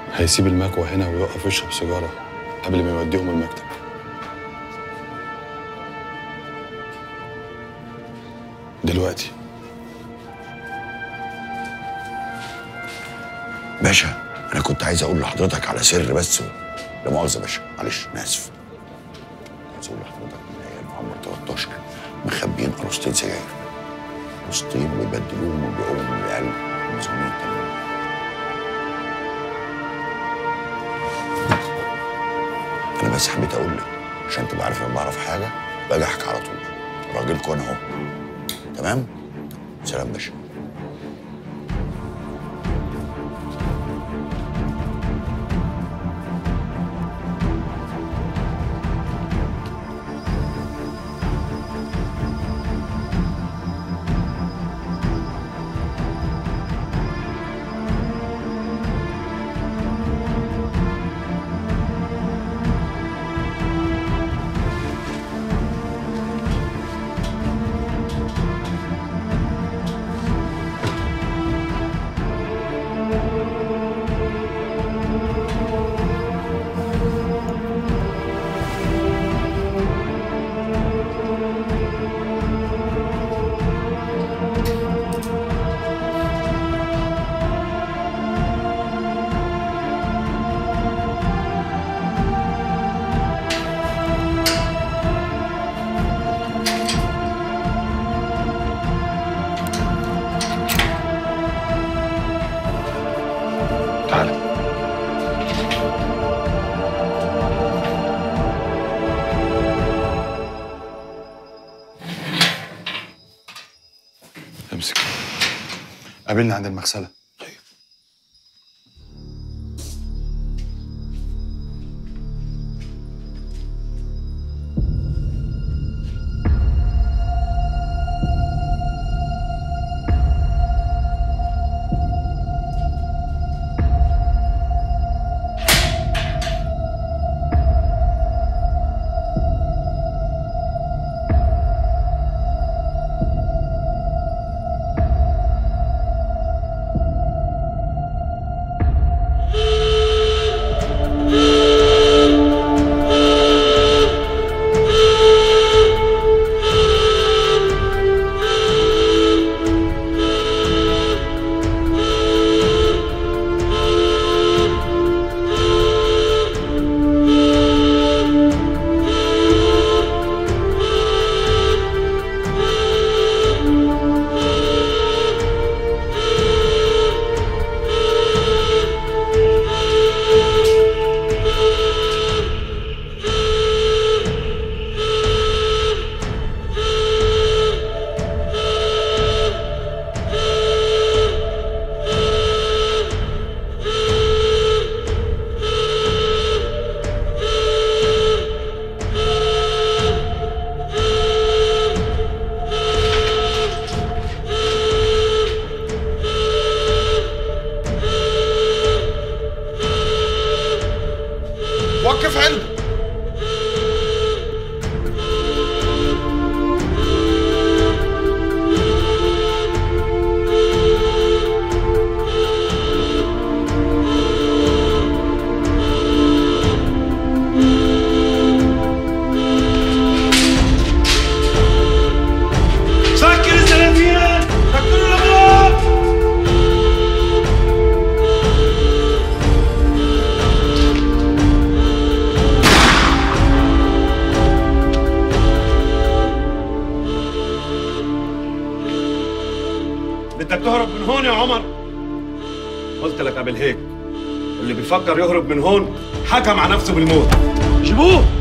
هيسيب المكوى هنا ويقف يشرب سيجارة قبل ما يوديهم المكتب دلوقتي باشا انا كنت عايز اقول لحضرتك على سر بس لا مؤاخذه يا باشا معلش انا اسف عايز اقول لحضرتك من ايام عمر 13 مخبيين قرصتين سجاير قرصتين ويبدلوهم ويبيعوهم للعيال المسؤولين التانيين انا بس حبيت اقول لك عشان تبقى عارف لما بعرف حاجه باجي احكي على طول راجلكم انا اهو تمام سلام باشا تعالى امسك قابلني عند المغسلة وقف عنده سكر السلفيين سكروا الابواب بدك تهرب من هون يا عمر قلت لك قبل هيك اللي بيفكر يهرب من هون حكم على نفسه بالموت جيبوه